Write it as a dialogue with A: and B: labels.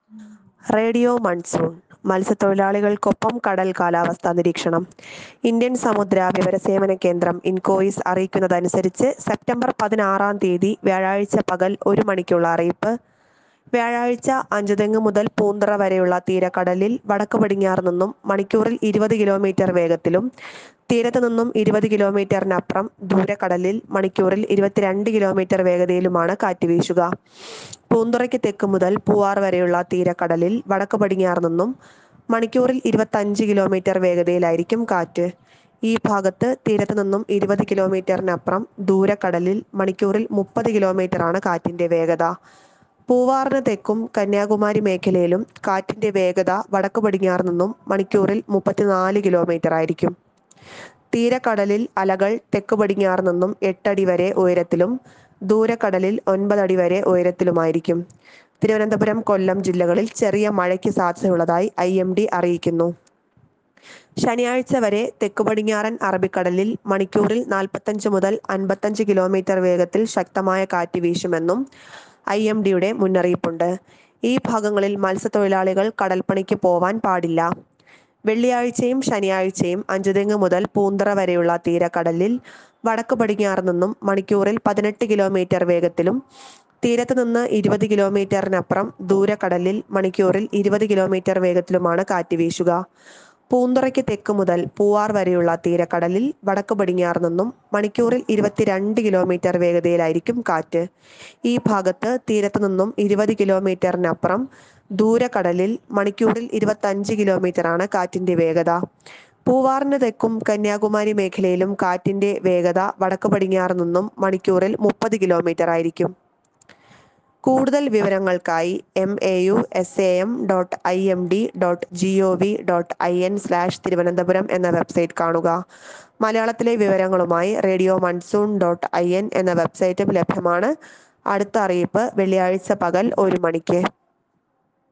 A: radio monsoon മത്സ്യത്തൊഴിലാളികൾക്കൊപ്പം കടൽ കാലാവസ്ഥാ നിരീക്ഷണം ഇന്ത്യൻ സമുദ്ര വിവരസേവന കേന്ദ്രം ഇൻകോയിസ് അറിയിക്കുന്നതനുസരിച്ച് സെപ്റ്റംബർ പതിനാറാം തീയതി വ്യാഴാഴ്ച പകൽ ഒരു മണിക്കുള്ള അറിയിപ്പ് വ്യാഴാഴ്ച അഞ്ചുതെങ്ങ് മുതൽ പൂന്തറ വരെയുള്ള തീരക്കടലിൽ വടക്ക് പടിഞ്ഞാറ് നിന്നും മണിക്കൂറിൽ ഇരുപത് കിലോമീറ്റർ വേഗത്തിലും തീരത്ത് നിന്നും ഇരുപത് കിലോമീറ്ററിനപ്പുറം ദൂരക്കടലിൽ മണിക്കൂറിൽ ഇരുപത്തിരണ്ട് കിലോമീറ്റർ വേഗതയിലുമാണ് കാറ്റ് വീശുക പൂന്തുറയ്ക്ക് തെക്ക് മുതൽ പൂവാർ വരെയുള്ള തീരക്കടലിൽ വടക്ക് പടിഞ്ഞാറ് നിന്നും മണിക്കൂറിൽ ഇരുപത്തഞ്ച് കിലോമീറ്റർ വേഗതയിലായിരിക്കും കാറ്റ് ഈ ഭാഗത്ത് തീരത്ത് നിന്നും ഇരുപത് കിലോമീറ്ററിനപ്പുറം ദൂരക്കടലിൽ മണിക്കൂറിൽ മുപ്പത് കിലോമീറ്ററാണ് കാറ്റിന്റെ വേഗത പൂവാറിന് തെക്കും കന്യാകുമാരി മേഖലയിലും കാറ്റിന്റെ വേഗത വടക്ക് പടിഞ്ഞാറ് നിന്നും മണിക്കൂറിൽ മുപ്പത്തിനാല് കിലോമീറ്റർ ആയിരിക്കും തീരക്കടലിൽ അലകൾ തെക്ക് പടിഞ്ഞാറ് നിന്നും എട്ടടി വരെ ഉയരത്തിലും ദൂരക്കടലിൽ ഒൻപതടി വരെ ഉയരത്തിലുമായിരിക്കും തിരുവനന്തപുരം കൊല്ലം ജില്ലകളിൽ ചെറിയ മഴയ്ക്ക് സാധ്യതയുള്ളതായി ഐ എം ഡി അറിയിക്കുന്നു ശനിയാഴ്ച വരെ തെക്ക് പടിഞ്ഞാറൻ അറബിക്കടലിൽ മണിക്കൂറിൽ നാൽപ്പത്തഞ്ച് മുതൽ അൻപത്തഞ്ച് കിലോമീറ്റർ വേഗത്തിൽ ശക്തമായ കാറ്റ് വീശുമെന്നും ഐ എം ഡിയുടെ മുന്നറിയിപ്പുണ്ട് ഈ ഭാഗങ്ങളിൽ മത്സ്യത്തൊഴിലാളികൾ കടൽപ്പണിക്ക് പോവാൻ പാടില്ല വെള്ളിയാഴ്ചയും ശനിയാഴ്ചയും അഞ്ചുതെങ്ങ് മുതൽ പൂന്തറ വരെയുള്ള തീരക്കടലിൽ വടക്ക് പടിഞ്ഞാറ് നിന്നും മണിക്കൂറിൽ പതിനെട്ട് കിലോമീറ്റർ വേഗത്തിലും തീരത്ത് നിന്ന് ഇരുപത് കിലോമീറ്ററിനപ്പുറം ദൂരക്കടലിൽ മണിക്കൂറിൽ ഇരുപത് കിലോമീറ്റർ വേഗത്തിലുമാണ് കാറ്റ് വീശുക പൂന്തുറയ്ക്ക് തെക്ക് മുതൽ പൂവാർ വരെയുള്ള തീരക്കടലിൽ വടക്ക് പടിഞ്ഞാറ് നിന്നും മണിക്കൂറിൽ ഇരുപത്തിരണ്ട് കിലോമീറ്റർ വേഗതയിലായിരിക്കും കാറ്റ് ഈ ഭാഗത്ത് തീരത്ത് നിന്നും ഇരുപത് കിലോമീറ്ററിനപ്പുറം ദൂരക്കടലിൽ മണിക്കൂറിൽ ഇരുപത്തഞ്ച് കിലോമീറ്ററാണ് കാറ്റിന്റെ വേഗത പൂവാറിന് തെക്കും കന്യാകുമാരി മേഖലയിലും കാറ്റിന്റെ വേഗത വടക്ക് പടിഞ്ഞാറ് നിന്നും മണിക്കൂറിൽ മുപ്പത് കിലോമീറ്റർ ആയിരിക്കും കൂടുതൽ വിവരങ്ങൾക്കായി M A U S A M dot I M D dot G O V dot I N slash Thiruvananthapuram എന്ന വെബ്സൈറ്റ് കാണുക മലയാളത്തിലെ വിവരങ്ങളുമായി radio monsoon dot I N എന്ന വെബ്സൈറ്റും ലഭ്യമാണ് അടുത്ത അറിയിപ്പ് വെള്ളിയാഴ്ച പകൽ ഒരു മണിക്ക്